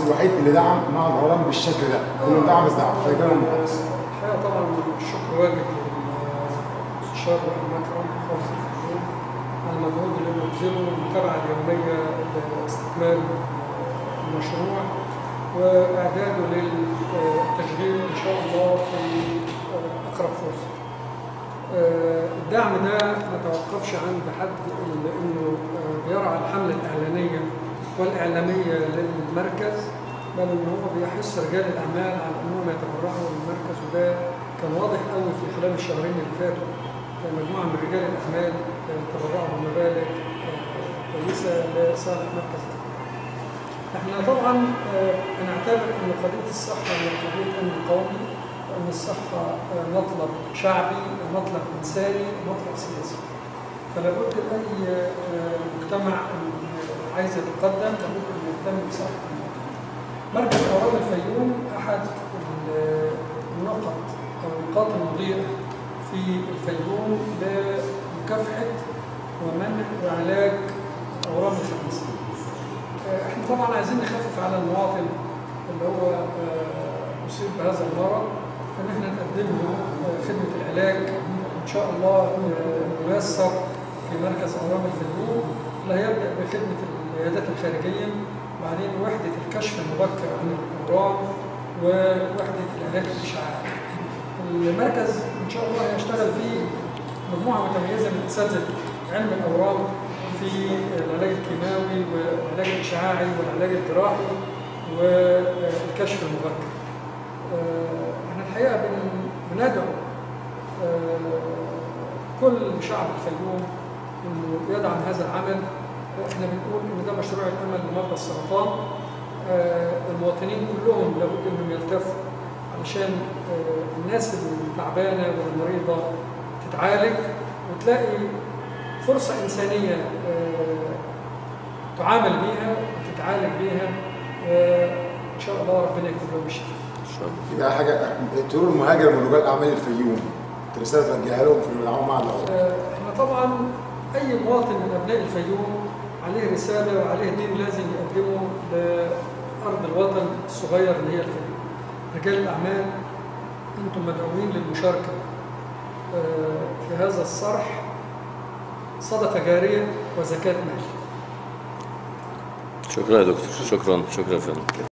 الوحيد اللي دعم معهد الاهرام بالشكل ده كله دعم بس دعم فيجانا المحافظ الحقيقه طبعا الشكر واجب للمستشار مكرم محافظ الفيوم على المجهود اللي بيبذله والمتابعه اليوميه لاستكمال المشروع واعداده للتشغيل ان شاء الله في اقرب فرصه. الدعم ده ما توقفش عند حد إلا انه بيرعى الحمله الاعلانيه والاعلاميه للمركز بل ان هو بيحث رجال الاعمال على انهم يتبرعوا للمركز وده كان واضح قوي في خلال الشهرين اللي فاتوا مجموعه من رجال الاعمال تبرعوا بمبالغ كويسه لصالح مركز احنا طبعا بنعتبر ان قضيه الصحه هي قضيه امن قومي وان الصحه مطلب شعبي ومطلب انساني ومطلب سياسي فلا بد اي مجتمع عايز يتقدم لابد ان يهتم بصحه مركز اورام الفيوم احد النقط او النقاط المضيئه في الفيوم لمكافحه ومنع وعلاج اورام الخبيثه. احنا طبعا عايزين نخفف على المواطن اللي هو اصيب بهذا المرض فان احنا نقدم له خدمه العلاج ان شاء الله ميسر في مركز اورام الفيوم اللي هيبدا بخدمه العيادات الخارجيه بعدين وحدة الكشف المبكر عن الأورام ووحدة العلاج الإشعاعي. المركز إن شاء الله هيشتغل فيه مجموعة متميزة من أساتذة علم الأورام في العلاج الكيماوي والعلاج الإشعاعي والعلاج الجراحي والكشف المبكر. احنا الحقيقة بندعو كل شعب الفيوم انه يدعم هذا العمل احنا بنقول ان ده مشروع الامل لمرضى السرطان آه المواطنين كلهم لابد انهم يلتفوا علشان آه الناس التعبانه والمريضه تتعالج وتلاقي فرصه انسانيه آه تعامل بيها وتتعالج بيها وان شاء الله ربنا يكتب لهم الشفاء. ان شاء الله. يبقى حاجه تقول المهاجر من رجال اعمال الفيوم رساله توجهها لهم في الدعوه مع الاهرام. احنا طبعا اي مواطن من ابناء الفيوم عليه رسالة وعليه دين لازم يقدمه لأرض الوطن الصغير اللي هي الفيوم. رجال الأعمال أنتم مدعوين للمشاركة في هذا الصرح صدقة جارية وزكاة مال. شكرا يا دكتور شكرا شكرا يا فندم